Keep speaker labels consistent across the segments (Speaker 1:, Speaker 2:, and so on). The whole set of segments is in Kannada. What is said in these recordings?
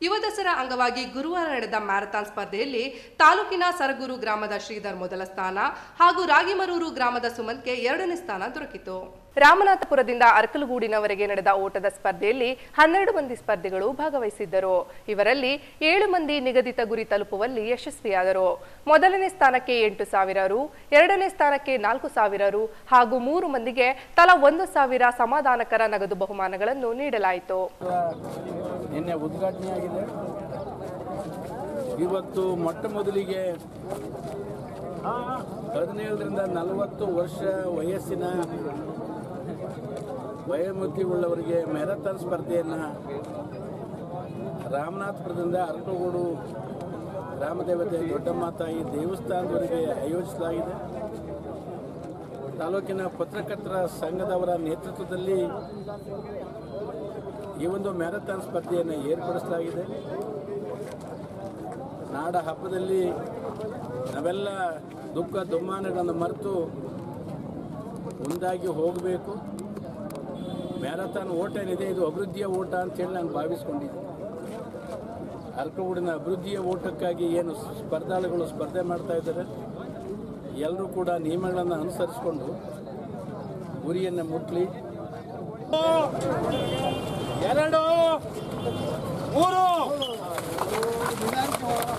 Speaker 1: ಯುವ ದಸರಾ ಅಂಗವಾಗಿ ಗುರುವಾರ ನಡೆದ ಮ್ಯಾರಥಾನ್ ಸ್ಪರ್ಧೆಯಲ್ಲಿ ತಾಲೂಕಿನ ಸರಗೂರು ಗ್ರಾಮದ ಶ್ರೀಧರ್ ಮೊದಲ ಸ್ಥಾನ ಹಾಗೂ ರಾಗಿಮರೂರು ಗ್ರಾಮದ ಸುಮಂತ್ಗೆ ಎರಡನೇ ಸ್ಥಾನ ದೊರಕಿತು ರಾಮನಾಥಪುರದಿಂದ ಅರಕಲಗೂಡಿನವರೆಗೆ ನಡೆದ ಓಟದ ಸ್ಪರ್ಧೆಯಲ್ಲಿ ಹನ್ನೆರಡು ಮಂದಿ ಸ್ಪರ್ಧಿಗಳು ಭಾಗವಹಿಸಿದ್ದರು ಇವರಲ್ಲಿ ಏಳು ಮಂದಿ ನಿಗದಿತ ಗುರಿ ತಲುಪುವಲ್ಲಿ ಯಶಸ್ವಿಯಾದರು ಮೊದಲನೇ ಸ್ಥಾನಕ್ಕೆ ಎಂಟು ಸಾವಿರ ರು ಎರಡನೇ ಸ್ಥಾನಕ್ಕೆ ನಾಲ್ಕು ಸಾವಿರ ರು ಹಾಗೂ ಮೂರು ಮಂದಿಗೆ ತಲಾ ಒಂದು ಸಾವಿರ ಸಮಾಧಾನಕರ ನಗದು ಬಹುಮಾನಗಳನ್ನು ನೀಡಲಾಯಿತು
Speaker 2: ನಿನ್ನೆ ಉದ್ಘಾಟನೆಯಾಗಿದೆ ಇವತ್ತು ಮೊಟ್ಟ ಮೊದಲಿಗೆ ಹದಿನೇಳರಿಂದ ನಲವತ್ತು ವರ್ಷ ವಯಸ್ಸಿನ ವಯೋಮಿತಿಯುಳ್ಳವರಿಗೆ ಮ್ಯಾರಥಾನ್ ಸ್ಪರ್ಧೆಯನ್ನು ರಾಮನಾಥಪುರದಿಂದ ಅರಕಗೋಡು ಗ್ರಾಮದೇವತೆ ದೊಡ್ಡಮ್ಮ ತಾಯಿ ದೇವಸ್ಥಾನದವರೆಗೆ ಆಯೋಜಿಸಲಾಗಿದೆ ತಾಲೂಕಿನ ಪತ್ರಕರ್ತರ ಸಂಘದವರ ನೇತೃತ್ವದಲ್ಲಿ ಈ ಒಂದು ಮ್ಯಾರಥಾನ್ ಸ್ಪರ್ಧೆಯನ್ನು ಏರ್ಪಡಿಸಲಾಗಿದೆ ನಾಡ ಹಬ್ಬದಲ್ಲಿ ನಾವೆಲ್ಲ ದುಃಖ ದುಮ್ಮಾನಗಳನ್ನು ಮರೆತು ಒಂದಾಗಿ ಹೋಗಬೇಕು ಮ್ಯಾರಥಾನ್ ಓಟ ಏನಿದೆ ಇದು ಅಭಿವೃದ್ಧಿಯ ಓಟ ಅಂತೇಳಿ ನಾನು ಭಾವಿಸ್ಕೊಂಡಿದ್ದೆ ಅರ್ಕಗೂಡಿನ ಅಭಿವೃದ್ಧಿಯ ಓಟಕ್ಕಾಗಿ ಏನು ಸ್ಪರ್ಧಾಳುಗಳು ಸ್ಪರ್ಧೆ ಮಾಡ್ತಾ ಇದ್ದಾರೆ ಎಲ್ಲರೂ ಕೂಡ ನಿಯಮಗಳನ್ನು ಅನುಸರಿಸಿಕೊಂಡು ಗುರಿಯನ್ನು ಮುಟ್ಲಿ ಎರಡು ಮೂರು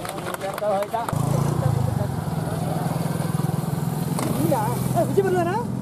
Speaker 3: ವಿಜಯ ಬರ್ಲನಾ